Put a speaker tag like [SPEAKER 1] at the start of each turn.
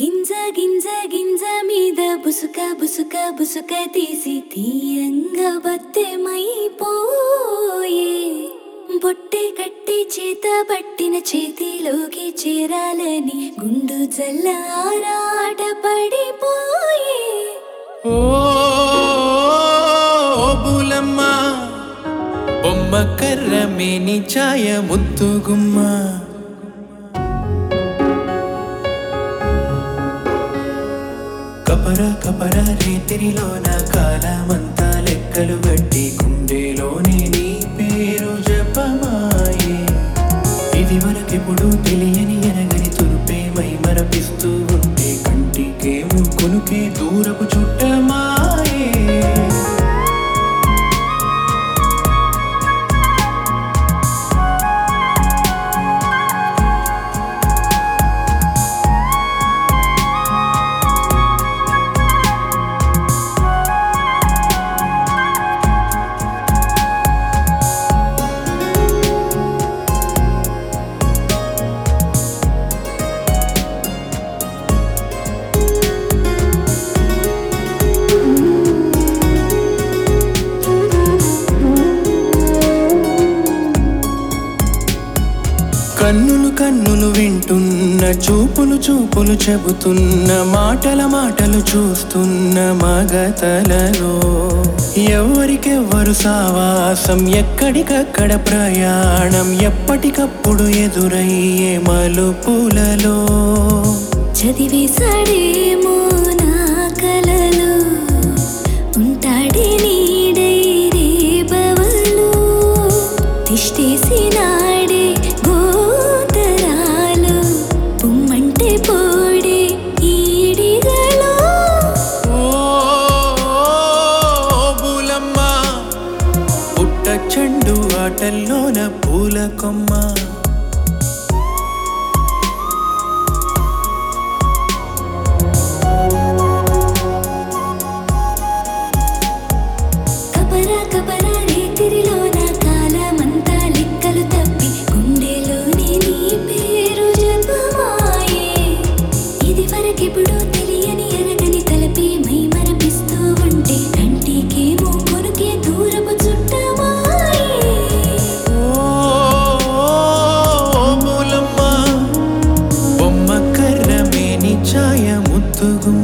[SPEAKER 1] గింజ గింజ గింజ మీద బుసుక బుసుక బుసుక తీసి తీయంగా బత్తెమైపోయే బొట్టె కట్టి చేత పట్టిన చేతిలోకి చేరాలని గుండు జల్ల ఆరాట పడిపోయే
[SPEAKER 2] ఓ బులమ్మ బొమ్మ కర్ర మేని ఛాయ ముద్దుగుమ్మ కపర కపర రేతిరిలోన కాలమంతా లెక్కలు గట్టి గుండెలోనే నీ పేరు జపమాయే ఇది మనకెప్పుడు తెలియని ఎనగని తురుపేమై మరపిస్తూ ఉంటే కంటికేమో కొనుకే దూరపు చుట్టమాయే కన్నులు కన్నులు వింటున్న చూపులు చూపులు చెబుతున్న మాటల మాటలు చూస్తున్న మగతలలో ఎవరికెవ్వరు సావాసం ఎక్కడికక్కడ ప్రయాణం ఎప్పటికప్పుడు ఎదురయ్యే మలుపులలో
[SPEAKER 1] చదివేశాడేమో నా కలలు ఉంటాడే నీడై రేపవలు తిష్టేసినాడే గోతరాలు పొమ్మంటే పోడే ఈడిగలో
[SPEAKER 2] ఓ బులమ్మ పుట్ట చెండు ఆటల్లోన పూల కొమ్మ
[SPEAKER 1] కపరా కపరా రేతిరిలోన కాలమంతా లెక్కలు తప్పి గుండెలోని నీ పేరు జపమాయే ఇది వరకెప్పుడు తెలియని ఎరగని తలపి మై మరపిస్తూ ఉంటే కంటికేమో కొనుకే దూరపు చుట్టమాయే
[SPEAKER 2] ఓ బులమ్మ బొమ్మ కర్ర మేని ఛాయ ముద్దుగుమ్మ